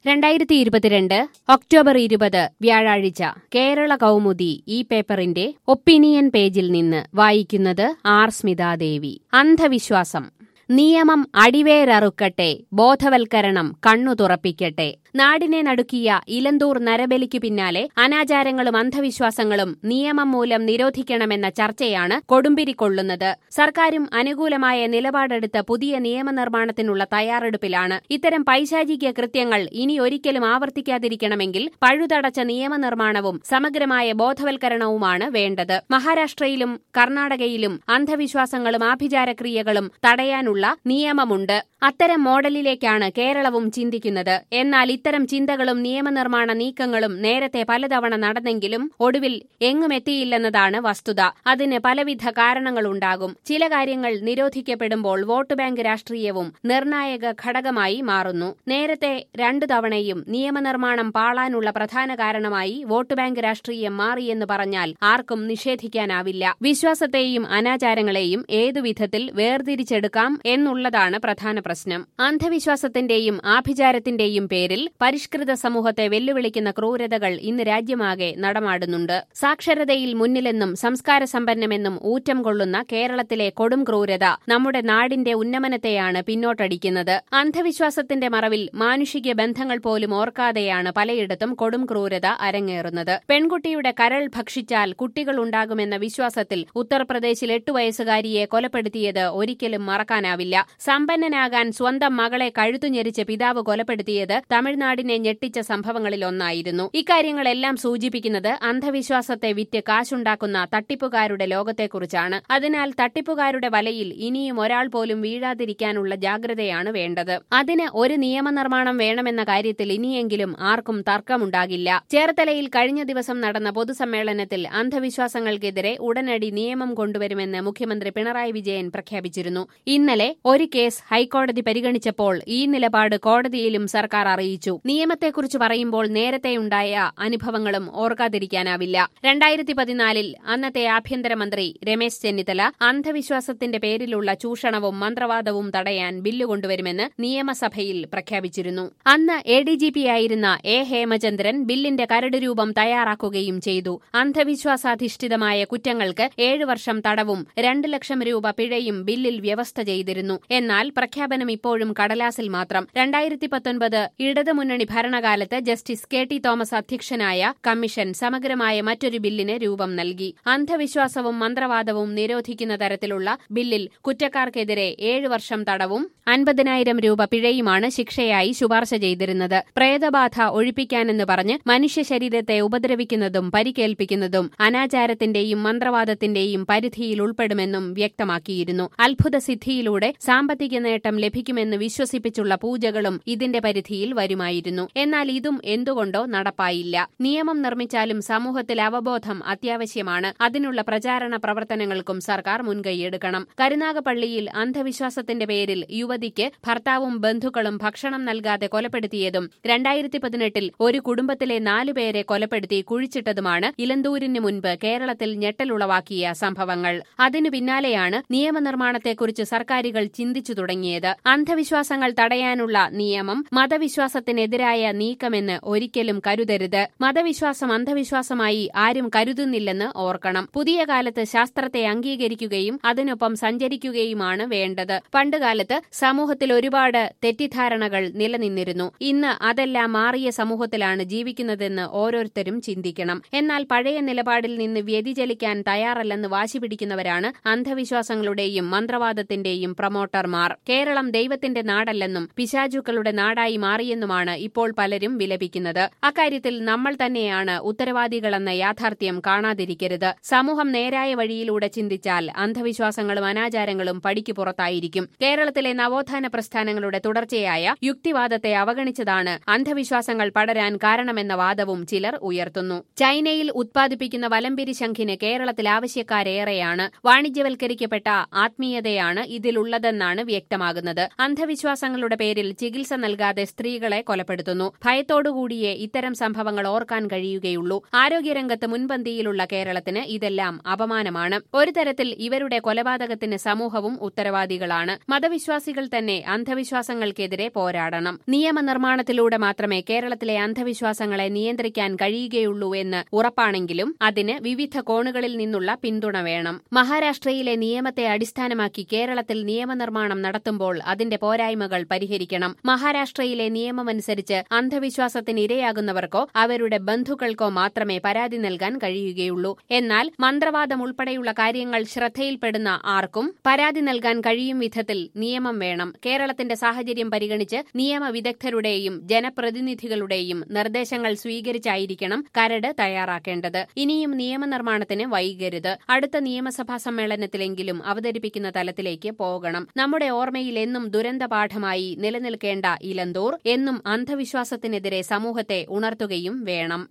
രണ്ടായിരത്തി ഇരുപത്തിരണ്ട് ഒക്ടോബർ ഇരുപത് വ്യാഴാഴ്ച കേരള കൗമുദി ഈ പേപ്പറിന്റെ ഒപ്പീനിയൻ പേജിൽ നിന്ന് വായിക്കുന്നത് ആർ സ്മിതാദേവി അന്ധവിശ്വാസം നിയമം അടിവേരറുക്കട്ടെ ബോധവൽക്കരണം കണ്ണു തുറപ്പിക്കട്ടെ നാടിനെ നടുക്കിയ ഇലന്തൂർ നരബലിക്ക് പിന്നാലെ അനാചാരങ്ങളും അന്ധവിശ്വാസങ്ങളും നിയമം മൂലം നിരോധിക്കണമെന്ന ചർച്ചയാണ് കൊടുമ്പിരിക്കൊള്ളുന്നത് സർക്കാരും അനുകൂലമായ നിലപാടെടുത്ത് പുതിയ നിയമനിർമ്മാണത്തിനുള്ള തയ്യാറെടുപ്പിലാണ് ഇത്തരം പൈശാചിക കൃത്യങ്ങൾ ഇനി ഒരിക്കലും ആവർത്തിക്കാതിരിക്കണമെങ്കിൽ പഴുതടച്ച നിയമനിർമ്മാണവും സമഗ്രമായ ബോധവൽക്കരണവുമാണ് വേണ്ടത് മഹാരാഷ്ട്രയിലും കർണാടകയിലും അന്ധവിശ്വാസങ്ങളും ആഭിചാരക്രിയകളും തടയാനുള്ള നിയമമുണ്ട് അത്തരം മോഡലിലേക്കാണ് കേരളവും ചിന്തിക്കുന്നത് എന്നാൽ ഇത്തരം ചിന്തകളും നിയമനിർമ്മാണ നീക്കങ്ങളും നേരത്തെ പലതവണ നടന്നെങ്കിലും ഒടുവിൽ എങ്ങുമെത്തിയില്ലെന്നതാണ് വസ്തുത അതിന് പലവിധ കാരണങ്ങളുണ്ടാകും ചില കാര്യങ്ങൾ നിരോധിക്കപ്പെടുമ്പോൾ വോട്ട് ബാങ്ക് രാഷ്ട്രീയവും നിർണായക ഘടകമായി മാറുന്നു നേരത്തെ രണ്ടു തവണയും നിയമനിർമ്മാണം പാളാനുള്ള പ്രധാന കാരണമായി വോട്ട് ബാങ്ക് രാഷ്ട്രീയം മാറിയെന്ന് പറഞ്ഞാൽ ആർക്കും നിഷേധിക്കാനാവില്ല വിശ്വാസത്തെയും അനാചാരങ്ങളെയും ഏതു വിധത്തിൽ വേർതിരിച്ചെടുക്കാം എന്നുള്ളതാണ് പ്രധാന പ്രശ്നം അന്ധവിശ്വാസത്തിന്റെയും ആഭിചാരത്തിന്റെയും പേരിൽ പരിഷ്കൃത സമൂഹത്തെ വെല്ലുവിളിക്കുന്ന ക്രൂരതകൾ ഇന്ന് രാജ്യമാകെ നടമാടുന്നുണ്ട് സാക്ഷരതയിൽ മുന്നിലെന്നും സംസ്കാര സമ്പന്നമെന്നും ഊറ്റം കൊള്ളുന്ന കേരളത്തിലെ കൊടും ക്രൂരത നമ്മുടെ നാടിന്റെ ഉന്നമനത്തെയാണ് പിന്നോട്ടടിക്കുന്നത് അന്ധവിശ്വാസത്തിന്റെ മറവിൽ മാനുഷിക ബന്ധങ്ങൾ പോലും ഓർക്കാതെയാണ് പലയിടത്തും കൊടും ക്രൂരത അരങ്ങേറുന്നത് പെൺകുട്ടിയുടെ കരൾ ഭക്ഷിച്ചാൽ കുട്ടികളുണ്ടാകുമെന്ന വിശ്വാസത്തിൽ ഉത്തർപ്രദേശിൽ എട്ടു വയസ്സുകാരിയെ കൊലപ്പെടുത്തിയത് ഒരിക്കലും മറക്കാനാവില്ല സമ്പന്നനാകാൻ സ്വന്തം മകളെ കഴുത്തുഞെരിച്ച് പിതാവ് കൊലപ്പെടുത്തിയത് തമിഴ്നാടിനെ ഞെട്ടിച്ച സംഭവങ്ങളിലൊന്നായിരുന്നു ഇക്കാര്യങ്ങളെല്ലാം സൂചിപ്പിക്കുന്നത് അന്ധവിശ്വാസത്തെ വിറ്റ് കാശുണ്ടാക്കുന്ന തട്ടിപ്പുകാരുടെ ലോകത്തെക്കുറിച്ചാണ് അതിനാൽ തട്ടിപ്പുകാരുടെ വലയിൽ ഇനിയും ഒരാൾ പോലും വീഴാതിരിക്കാനുള്ള ജാഗ്രതയാണ് വേണ്ടത് അതിന് ഒരു നിയമനിർമ്മാണം വേണമെന്ന കാര്യത്തിൽ ഇനിയെങ്കിലും ആർക്കും തർക്കമുണ്ടാകില്ല ചേർത്തലയിൽ കഴിഞ്ഞ ദിവസം നടന്ന പൊതുസമ്മേളനത്തിൽ അന്ധവിശ്വാസങ്ങൾക്കെതിരെ ഉടനടി നിയമം കൊണ്ടുവരുമെന്ന് മുഖ്യമന്ത്രി പിണറായി വിജയൻ പ്രഖ്യാപിച്ചിരുന്നു ഇന്നലെ ഒരു കേസ് ഹൈക്കോടതി പരിഗണിച്ചപ്പോൾ ഈ നിലപാട് കോടതിയിലും സർക്കാർ അറിയിച്ചു നിയമത്തെക്കുറിച്ച് പറയുമ്പോൾ നേരത്തെയുണ്ടായ അനുഭവങ്ങളും ഓർക്കാതിരിക്കാനാവില്ല രണ്ടായിരത്തി പതിനാലിൽ അന്നത്തെ ആഭ്യന്തരമന്ത്രി രമേശ് ചെന്നിത്തല അന്ധവിശ്വാസത്തിന്റെ പേരിലുള്ള ചൂഷണവും മന്ത്രവാദവും തടയാൻ ബില്ല് കൊണ്ടുവരുമെന്ന് നിയമസഭയിൽ പ്രഖ്യാപിച്ചിരുന്നു അന്ന് എ ഡി ജി പി ആയിരുന്ന എ ഹേമചന്ദ്രൻ ബില്ലിന്റെ കരട് രൂപം തയ്യാറാക്കുകയും ചെയ്തു അന്ധവിശ്വാസാധിഷ്ഠിതമായ കുറ്റങ്ങൾക്ക് ഏഴു വർഷം തടവും രണ്ട് ലക്ഷം രൂപ പിഴയും ബില്ലിൽ വ്യവസ്ഥ ചെയ്തിരുന്നു എന്നാൽ പ്രഖ്യാപനം ഇപ്പോഴും കടലാസിൽ മാത്രം രണ്ടായിരത്തി പത്തൊൻപത് ഇടതുമുന്നണി ഭരണകാലത്ത് ജസ്റ്റിസ് കെ ടി തോമസ് അധ്യക്ഷനായ കമ്മീഷൻ സമഗ്രമായ മറ്റൊരു ബില്ലിന് രൂപം നൽകി അന്ധവിശ്വാസവും മന്ത്രവാദവും നിരോധിക്കുന്ന തരത്തിലുള്ള ബില്ലിൽ കുറ്റക്കാർക്കെതിരെ ഏഴു വർഷം തടവും അൻപതിനായിരം രൂപ പിഴയുമാണ് ശിക്ഷയായി ശുപാർശ ചെയ്തിരുന്നത് പ്രേതബാധ ഒഴിപ്പിക്കാനെന്ന് പറഞ്ഞ് മനുഷ്യ ശരീരത്തെ ഉപദ്രവിക്കുന്നതും പരിക്കേൽപ്പിക്കുന്നതും അനാചാരത്തിന്റെയും മന്ത്രവാദത്തിന്റെയും പരിധിയിൽ ഉൾപ്പെടുമെന്നും വ്യക്തമാക്കിയിരുന്നു അത്ഭുത സിദ്ധിയിലൂടെ സാമ്പത്തിക നേട്ടം ലഭിക്കുമെന്ന് വിശ്വസിപ്പിച്ചുള്ള പൂജകളും ഇതിന്റെ പരിധിയിൽ വരുമായിരുന്നു എന്നാൽ ഇതും എന്തുകൊണ്ടോ നടപ്പായില്ല നിയമം നിർമ്മിച്ചാലും സമൂഹത്തിൽ അവബോധം അത്യാവശ്യമാണ് അതിനുള്ള പ്രചാരണ പ്രവർത്തനങ്ങൾക്കും സർക്കാർ മുൻകൈയെടുക്കണം കരുനാഗപ്പള്ളിയിൽ അന്ധവിശ്വാസത്തിന്റെ പേരിൽ യുവതിക്ക് ഭർത്താവും ബന്ധുക്കളും ഭക്ഷണം നൽകാതെ കൊലപ്പെടുത്തിയതും രണ്ടായിരത്തി പതിനെട്ടിൽ ഒരു കുടുംബത്തിലെ നാലുപേരെ കൊലപ്പെടുത്തി കുഴിച്ചിട്ടതുമാണ് ഇലന്തൂരിന് മുൻപ് കേരളത്തിൽ ഞെട്ടലുളവാക്കിയ സംഭവങ്ങൾ അതിനു പിന്നാലെയാണ് നിയമനിർമ്മാണത്തെക്കുറിച്ച് സർക്കാരുകൾ ചിന്തിച്ചു തുടങ്ങിയത് അന്ധവിശ്വാസങ്ങൾ തടയാനുള്ള നിയമം മതവിശ്വാസത്തിനെതിരായ നീക്കമെന്ന് ഒരിക്കലും കരുതരുത് മതവിശ്വാസം അന്ധവിശ്വാസമായി ആരും കരുതുന്നില്ലെന്ന് ഓർക്കണം പുതിയ കാലത്ത് ശാസ്ത്രത്തെ അംഗീകരിക്കുകയും അതിനൊപ്പം സഞ്ചരിക്കുകയുമാണ് വേണ്ടത് പണ്ടുകാലത്ത് സമൂഹത്തിൽ ഒരുപാട് തെറ്റിദ്ധാരണകൾ നിലനിന്നിരുന്നു ഇന്ന് അതെല്ലാം മാറിയ സമൂഹത്തിലാണ് ജീവിക്കുന്നതെന്ന് ഓരോരുത്തരും ചിന്തിക്കണം എന്നാൽ പഴയ നിലപാടിൽ നിന്ന് വ്യതിചലിക്കാൻ തയ്യാറല്ലെന്ന് വാശി പിടിക്കുന്നവരാണ് അന്ധവിശ്വാസങ്ങളുടെയും മന്ത്രവാദത്തിന്റെയും പ്രൊമോട്ടർമാർ കേരളം ദൈവത്തിന്റെ നാടല്ലെന്നും പിശാചുക്കളുടെ നാടായി മാറിയെന്നുമാണ് ഇപ്പോൾ പലരും വിലപിക്കുന്നത് അക്കാര്യത്തിൽ നമ്മൾ തന്നെയാണ് ഉത്തരവാദികളെന്ന യാഥാർത്ഥ്യം കാണാതിരിക്കരുത് സമൂഹം നേരായ വഴിയിലൂടെ ചിന്തിച്ചാൽ അന്ധവിശ്വാസങ്ങളും അനാചാരങ്ങളും പടിക്ക് പുറത്തായിരിക്കും കേരളത്തിലെ നവോത്ഥാന പ്രസ്ഥാനങ്ങളുടെ തുടർച്ചയായ യുക്തിവാദത്തെ അവഗണിച്ചതാണ് അന്ധവിശ്വാസങ്ങൾ പടരാൻ കാരണമെന്ന വാദവും ചിലർ ഉയർത്തുന്നു ചൈനയിൽ ഉത്പാദിപ്പിക്കുന്ന വലംപിരി ശംഖിന് കേരളത്തിൽ ആവശ്യക്കാരേറെയാണ് വാണിജ്യവൽക്കരിക്കപ്പെട്ട ആത്മീയതയാണ് ഇതിലുള്ളതെന്നാണ് വ്യക്തമാകുന്നത് ചെയ്യുന്നത് അന്ധവിശ്വാസങ്ങളുടെ പേരിൽ ചികിത്സ നൽകാതെ സ്ത്രീകളെ കൊലപ്പെടുത്തുന്നു ഭയത്തോടുകൂടിയേ ഇത്തരം സംഭവങ്ങൾ ഓർക്കാൻ കഴിയുകയുള്ളൂ ആരോഗ്യരംഗത്ത് മുൻപന്തിയിലുള്ള കേരളത്തിന് ഇതെല്ലാം അപമാനമാണ് ഒരു തരത്തിൽ ഇവരുടെ കൊലപാതകത്തിന് സമൂഹവും ഉത്തരവാദികളാണ് മതവിശ്വാസികൾ തന്നെ അന്ധവിശ്വാസങ്ങൾക്കെതിരെ പോരാടണം നിയമനിർമ്മാണത്തിലൂടെ മാത്രമേ കേരളത്തിലെ അന്ധവിശ്വാസങ്ങളെ നിയന്ത്രിക്കാൻ കഴിയുകയുള്ളൂ എന്ന് ഉറപ്പാണെങ്കിലും അതിന് വിവിധ കോണുകളിൽ നിന്നുള്ള പിന്തുണ വേണം മഹാരാഷ്ട്രയിലെ നിയമത്തെ അടിസ്ഥാനമാക്കി കേരളത്തിൽ നിയമനിർമ്മാണം നടത്തുമ്പോൾ അതിന്റെ പോരായ്മകൾ പരിഹരിക്കണം മഹാരാഷ്ട്രയിലെ നിയമമനുസരിച്ച് അന്ധവിശ്വാസത്തിന് ഇരയാകുന്നവർക്കോ അവരുടെ ബന്ധുക്കൾക്കോ മാത്രമേ പരാതി നൽകാൻ കഴിയുകയുള്ളൂ എന്നാൽ മന്ത്രവാദം ഉൾപ്പെടെയുള്ള കാര്യങ്ങൾ ശ്രദ്ധയിൽപ്പെടുന്ന ആർക്കും പരാതി നൽകാൻ കഴിയും വിധത്തിൽ നിയമം വേണം കേരളത്തിന്റെ സാഹചര്യം പരിഗണിച്ച് നിയമവിദഗ്ധരുടെയും ജനപ്രതിനിധികളുടെയും നിർദ്ദേശങ്ങൾ സ്വീകരിച്ചായിരിക്കണം കരട് തയ്യാറാക്കേണ്ടത് ഇനിയും നിയമനിർമ്മാണത്തിന് വൈകരുത് അടുത്ത നിയമസഭാ സമ്മേളനത്തിലെങ്കിലും അവതരിപ്പിക്കുന്ന തലത്തിലേക്ക് പോകണം നമ്മുടെ ഓർമ്മയിൽ എന്നും ദുരന്തപാഠമായി നിലനിൽക്കേണ്ട ഇലന്തൂർ എന്നും അന്ധവിശ്വാസത്തിനെതിരെ സമൂഹത്തെ ഉണർത്തുകയും വേണം